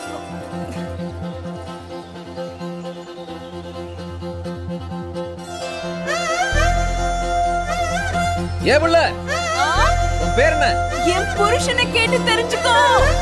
ஏ புள்ள ஆ, உன் பேர் என்ன என் புருஷனை கேட்டு தெரிஞ்சுக்கோ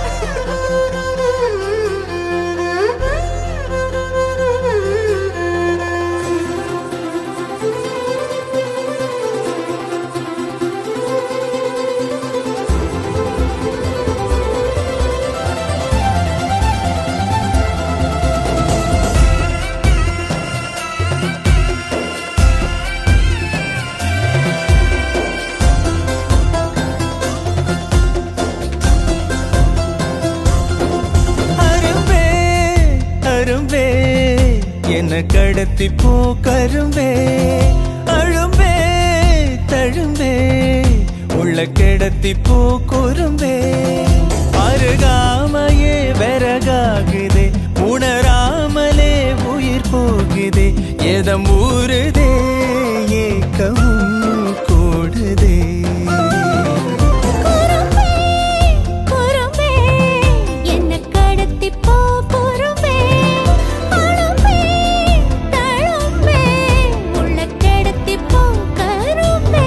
அரும்பே அரும்பே என்ன கடத்தி போ கரும்பே அழும்பே தழும்பே உள்ள கிடத்தி போ குறும்பே அருகாமையே விறகாகுதே உணராமலே உயிர் போகுதே எதம் ஊறுதே ஏக்கமும் கூடுதே குறும்பே குறும்பே என்ன கடத்தி போ குறும்பே அழும்பே தழும்பே உள்ள கடத்தி போ கரும்பே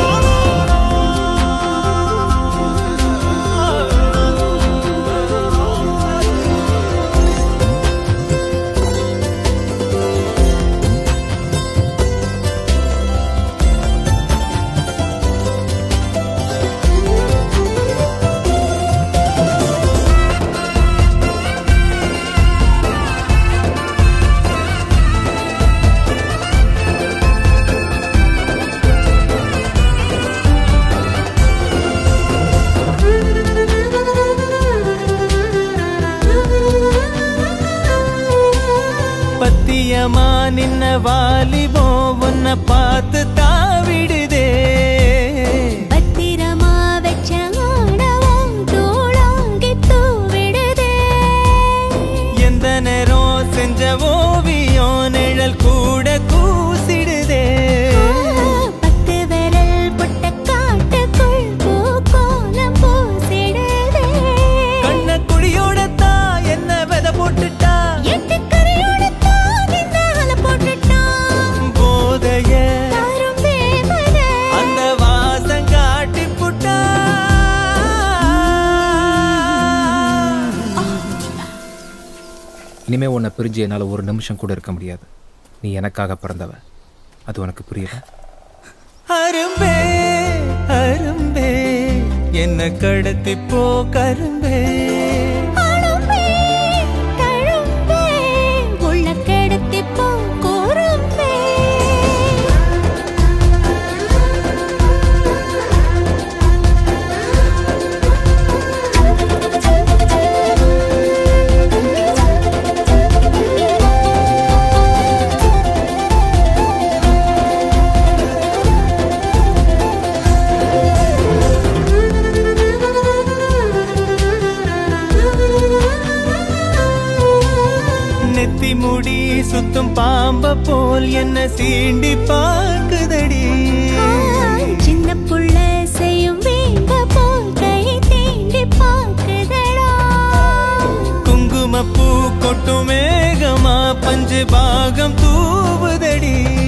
பத்தியமா நின்ன வாலிபோ உன்னை பார்த்து தாவிடுதே பத்திரமா வச்ச ஆணவம் தூளாங்கி தூவிடுதே எந்த நேரம் செஞ்ச ஓவியம் நிழல் கூட கூசிடுதே பத்து விரல் புட்ட காட்டுக்குள் பூக்கோலம் பூசிடுதே கண்ண குடியோட தான் என்ன வித போட்டுட்டா எட்டு கரையோட தான் இந்த அலை போட்டுட்டான் போதைய தாரும் தேவனே அந்த வாசம் காட்டி புட்டா இனிமே உன்னை பிரிஞ்சு என்னால் ஒரு நிமிஷம் கூட இருக்க முடியாது நீ எனக்காக பிறந்தவ அது உனக்கு புரியல அரும்பே அரும்பே என்ன கடத்தி போ கரும்பே அழும்பே தழும்பே உள்ள கிடத்தி போ குறும்பே நெத்தி முடி சுத்தும் பாம்ப போல் என்ன சீண்டி பார்க்குதடி சின்ன புள்ள செய்யும் வேங்க போல் கை தீண்டி பார்க்குதடா குங்குமப்பூ கொட்டும் மேகமா பஞ்சு பாகம் தூவுதடி